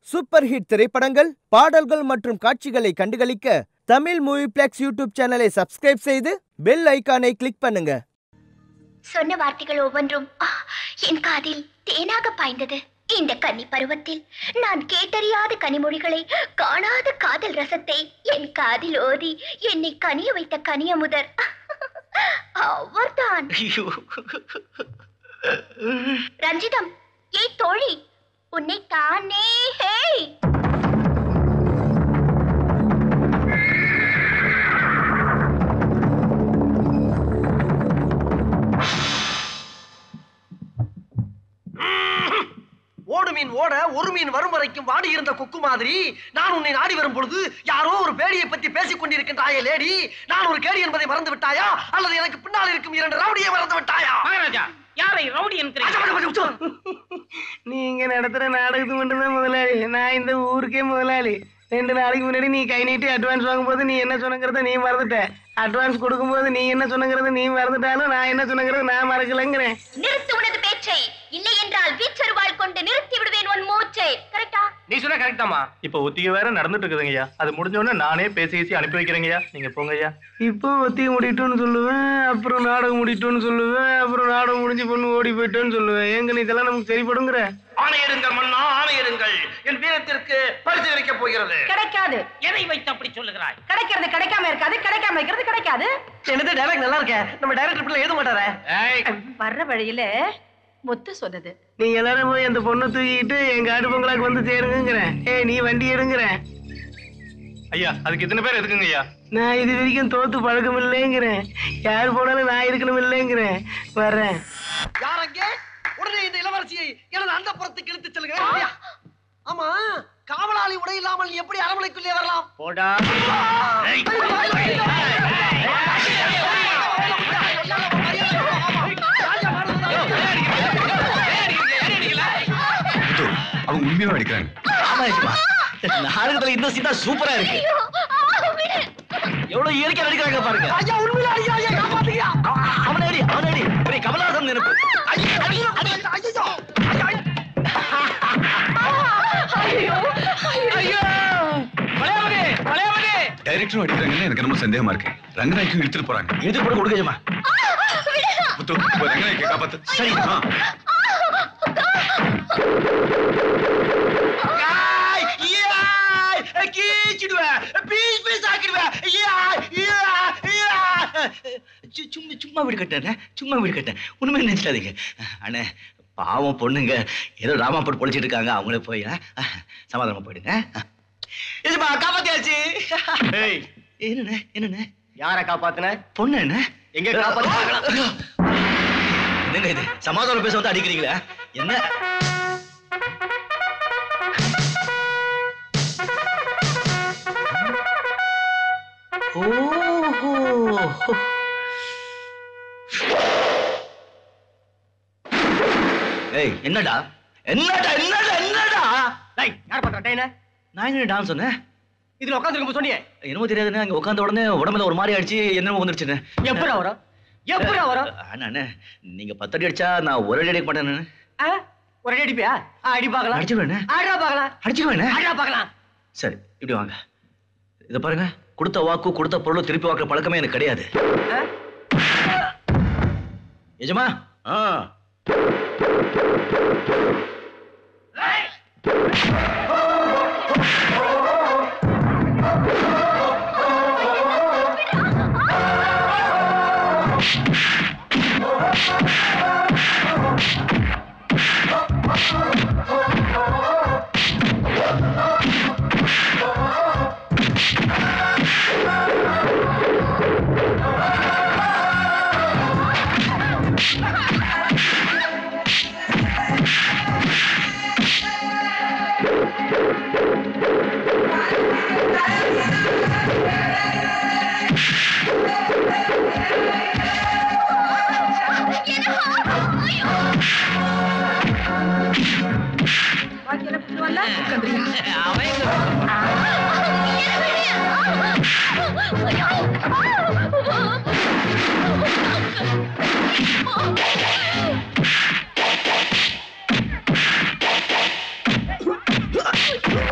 Super hit திரைப்படங்கள் பாடல்கள் மற்றும் காட்சிகளை கண்டுகளிக்க தமிழ் மூவி பிளெக்ஸ் யூடியூப் சேனலை சப்ஸ்கிரைப் செய்து பெல் ஐகானை கிளிக் பண்ணுங்க சொன்ன வார்த்தைகள் ஒவ்வொன்றும் ஆ, என் காதில் தேனாக பாய்ந்தது இந்த கன்னி பருவத்தில் நான் கேட்டறியாத கனிமொழிகளை காணாத காதல் ரசத்தை என் காதில் ஓதி என்னை கனிய வைத்த கனியமுதர் அவர்தான் ரஞ்சிதம் ஏய் தோழி உன்னை தானே ஹேய் ஓடு மீன் ஓட ஒரு மீன் வரும் வரைக்கும் வாடி இருந்த கொக்கு மாதிரி நான் உன்னை நாடி வரும் பொழுது யாரோ ஒரு பேடியை பற்றி பேசிக் கொண்டிருக்கின்றாயே லேடி நான் ஒரு கேடி என்பதை மறந்து விட்டாயா அல்லது எனக்கு பின்னால் இருக்கும் இரண்டு ரவுடியை மறந்து விட்டாயா மகாராஜா யாரை ரவுடி என்கிறீங்க நீங்க நடத்துற நாடகத்துக்கு மட்டும்தான் முதலாளி நான் இந்த ஊருக்கே முதலாளி ரெண்டு நாளைக்கு முன்னாடி நீ கை நீட்டி அட்வான்ஸ் வாங்கும்போது நீ என்ன சொன்னங்கிறத நீ மறந்துட்ட அட்வான்ஸ் கொடுக்கும்போது நீ என்ன சொன்னங்கிறத நீ மறந்துட்டாலும் நான் என்ன சொன்னங்கிறத நான் மறக்கலங்கிறேன் நிறுத்து உனது பேச்சை இல்லை என்றால் வீச்சருவாள் கொண்டு நிறுத்தி விடுவேன் உன் மூச்சை கரெக்டா நீ சொன்ன கரெக்டாமா இப்ப ஒத்திகை வேற நடந்துட்டு இருக்குதுங்கய்யா அது முடிஞ்ச உடனே நானே பேசி பேசி அனுப்பி வைக்கிறேங்கய்யா நீங்க போங்கய்யா இப்போ ஒத்திகை முடிட்டுன்னு சொல்லுவேன் அப்புறம் நாடகம் முடிட்டுன்னு சொல்லுவேன் அப்புறம் நாடகம் முடிஞ்சு பொண்ணு ஓடி போயிட்டோன்னு சொல்லுவேன் ஏங்க இதெல்லாம் நமக்கு சரிப்படுங்கிற ஆணையிடுங்கள் மன்னா ஆணையிடுங்கள் என் வீரத்திற்கு பரிசு கிடைக்கப் போகிறது கிடைக்காது எதை வைத்து அப்படி சொல்லுகிறாய் கிடைக்கிறது கிடைக்காம இருக்காது கிடைக்காம இருக்கிறது கிடைக்காது என்னது டைரக்ட் நல்லா இருக்க நம்ம டைரக்டர் பிள்ளை எழுத மாட்டாரே ஏய், வர்ற வழியில முத்து சொன்னது நீங்க எல்லாரும் போய் அந்த பொண்ணை தூக்கிட்டு எங்க ஆடு பொங்கலாக்கு வந்து சேருங்கிறேன் ஏய் நீ வண்டி எடுங்கிறேன் ஐயா அதுக்கு இத்தனை பேர் எதுக்குங்க ஐயா நான் இது வரைக்கும் தோத்து பழக்கம் இல்லைங்கிறேன் யார் போனாலும் நான் இருக்கணும் இல்லைங்கிறேன் வர்றேன் யார் அங்கே உடனே இந்த இளவரசியை எனது அந்த புறத்துக்கு இழுத்து செல்கிறேன் ஆமா காவலாளி உடை இல்லாமல் நீ எப்படி அரண்மனைக்குள்ளே வரலாம் போடா அவங்க உண்மையா அடிக்கிறாங்க நாடகத்துல இந்த சீதா சூப்பரா இருக்கு எவ்வளவு இயற்கை நடிக்கிறாங்க பாருங்க ஐயா உண்மையில ஐயா ஐயா காப்பாத்துங்க அவனை அடி அவனை அடி பெரிய கமலஹாசன் நினைப்பு ஐயோ, ஐயோ, ஐயோ, ஐயோ. ஐயோ. மலையாளி, மலையாளி. டைரக்டரும் அடிக்கிறாங்கன்னு எனக்கு ரொம்ப சந்தேகமா இருக்கு ரங்கநாய்க்கும் இழுத்துட்டு போறாங்க இது கூட கொடுக்கஜமா முத்து இப்ப ரங்கநாய்க்கு காப்பாத்து சரி. ஆ. யாய், யாய், கீச்சிடுவேன் பீஸ் பீஸ் ஆக்கிடுவேன் யாய், யாய், யாய். சு- சும்மா சும்மா வீடு கட்டேன் சும்மா வீடு கட்டேன் உண்மை நினைச்சிடாதீங்க அண்ணே பாவம் பொண்ணுங்க ஏதோ ராமா போட்டு பொழிச்சிட்டு இருக்காங்க அவங்களே போய் ஆ, சமாதானமா போயிடுங்க இதுமா காப்பாத்தியாச்சு ஏய் என்னண்ணே என்னண்ணே யாரை காப்பாத்துன பொண்ணு என்ன எங்க காப்பாத்து என்னங்க இது சமாதானம் பேச வந்து அடிக்கிறீங்களா என்ன ஓஹோ ஏய் என்னடா என்னடா என்னடா என்னடா டேய் யார் பண்ற டேய்ன நான் என்ன டான்ஸ் சொன்னேன் இதுல உட்கார்ந்திருக்கும் சொன்னியே என்னமோ தெரியாதுண்ணே அங்க உட்கார்ந்த உடனே உடம்புல ஒரு மாதிரி ஆயிடுச்சு என்னமோ வந்துருச்சுண்ணே எப்படி வரும் எப்படி வரும் அண்ணா அண்ணே நீங்க பத்தடி அடிச்சா நான் ஒரு அடி அடிக்க மாட்டேன் ஆ? ஒரு அடி அடிப்பியா ஆ, அடி பார்க்கலாம் அடிச்சுடுவேண்ணே ஆடா பார்க்கலாம் அடிச்சுக்குவேண்ணே ஆடா பார்க்கலாம் சரி இப்படி வாங்க இத பாருங்க கொடுத்த வாக்கு கொடுத்த பொருள் திருப்பி வாக்குற பழக்கமே எனக்கு கிடையாது ஆ? எஜமா ஆ பாக்கி எல்லாம் பிடிச்சு வரல உட்காந்துருங்க Oh,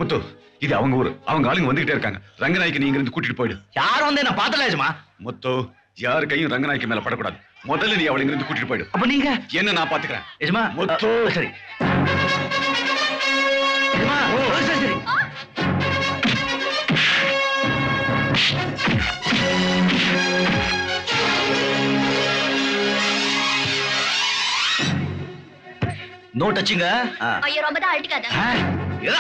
முத்து இது அவங்க ஊரு அவங்க ஆளுங்க வந்துகிட்டே இருக்காங்க ரங்கநாய்க்கு நீங்க இருந்து கூட்டிட்டு போயிடு யாரும் வந்து என்ன பார்த்தல எஜமா முத்து யார் கையும் ரங்கநாய்க்கு மேல படக்கூடாது முதல்ல நீ அவளை இருந்து கூட்டிட்டு போயிடு அப்ப நீங்க என்ன நான் பாத்துக்கிறேன் எஜமா முத்து. அ, சரி எஜமா சரி சரி நோ டச்சுங்க ஆ. ஐயோ ரொம்ப தான் அழட்டிக்காத ஆ, ஏதா.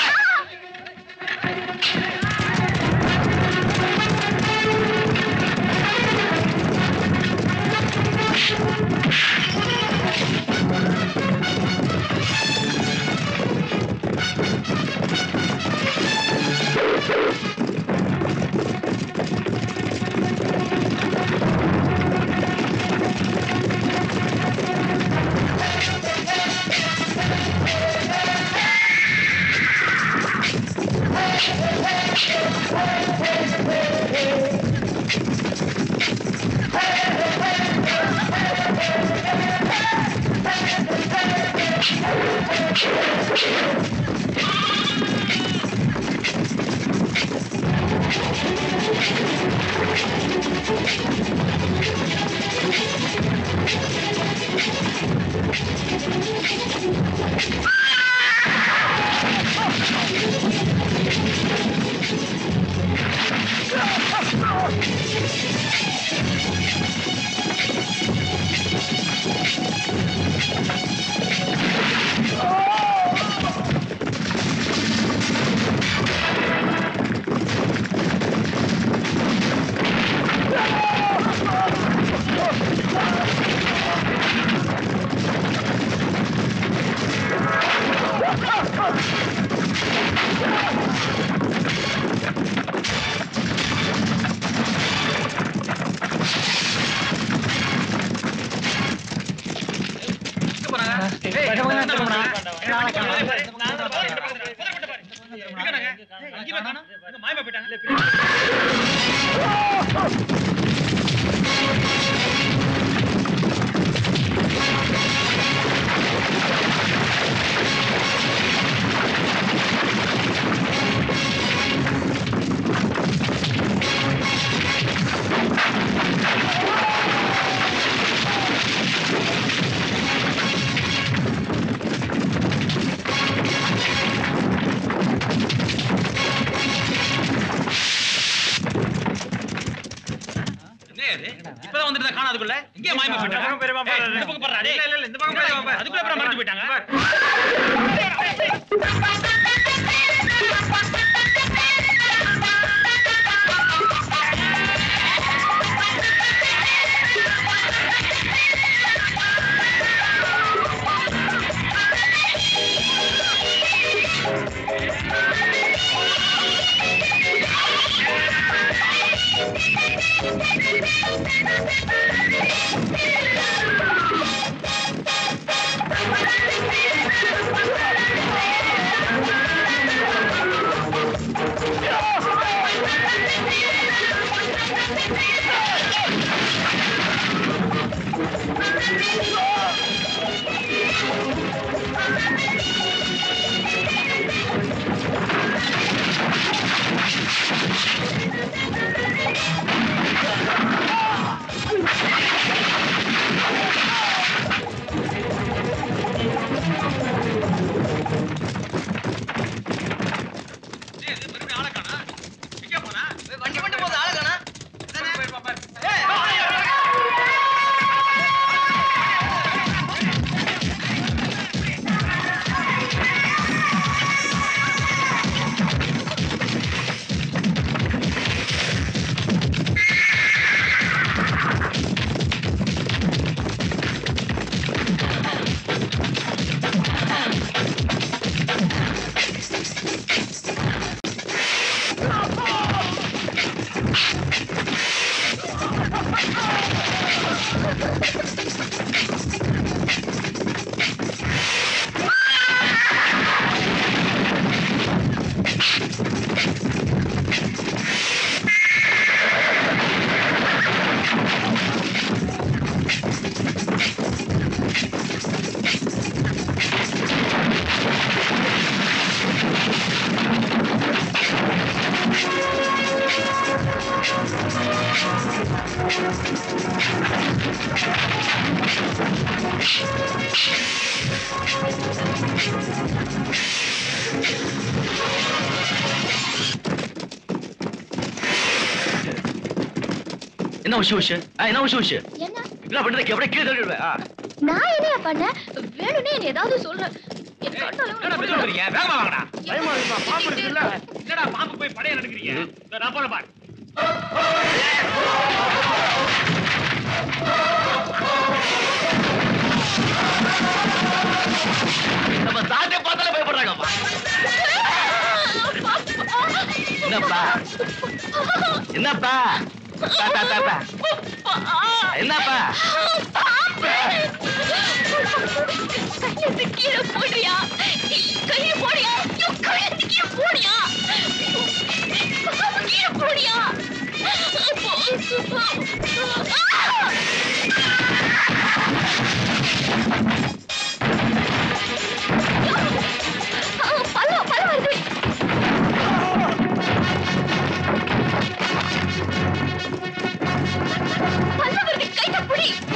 இப்பதான் வந்துட்டு காணா அதுக்குள்ள இங்கே மாயமா போயிட்டாங்க ஏய், இந்த பக்கம் பாருடா டேய். இல்ல இல்ல இந்த பக்கம் போய் அதுக்குள்ள அப்புறம் மறைஞ்சு போயிட்டாங்க வண்டி மட்டும் போகுது ஆளை காணா ஆ என்ன விஷயம் விஷயம் ஆ, என்ன விஷயம் விஷயம் என்ன என்ன பண்றதுக்கு எப்படி கீழே தள்ளிடுவேன் ஆ. நான் என்னையா பண்ணேன் வேணும்னே என்ன ஏதாவது சொல்றேன் என் கண்ணால என்னடா உனக்கு இப்படி சொல்றீங்க வேகமா வாங்கடா பயமா இருக்குப்பா பாம்பு இருக்குல்ல என்னடா பாம்பு போய் படைய நடக்கிறீங்க இந்த நான் போல பாரு நம்ம சாட்டை பார்த்தாலே பயப்படுறாங்கப்பா என்னப்பா என்னப்பா தா, தா, தா, தா. என்னப்பா கையெழுத்து கீழே போடுறியா கையை போடியா கையெழுத்து கீழே போடியா கீழே போடியா பல்ல பல்ல வருது பல்ல வருது கைட்ட புடி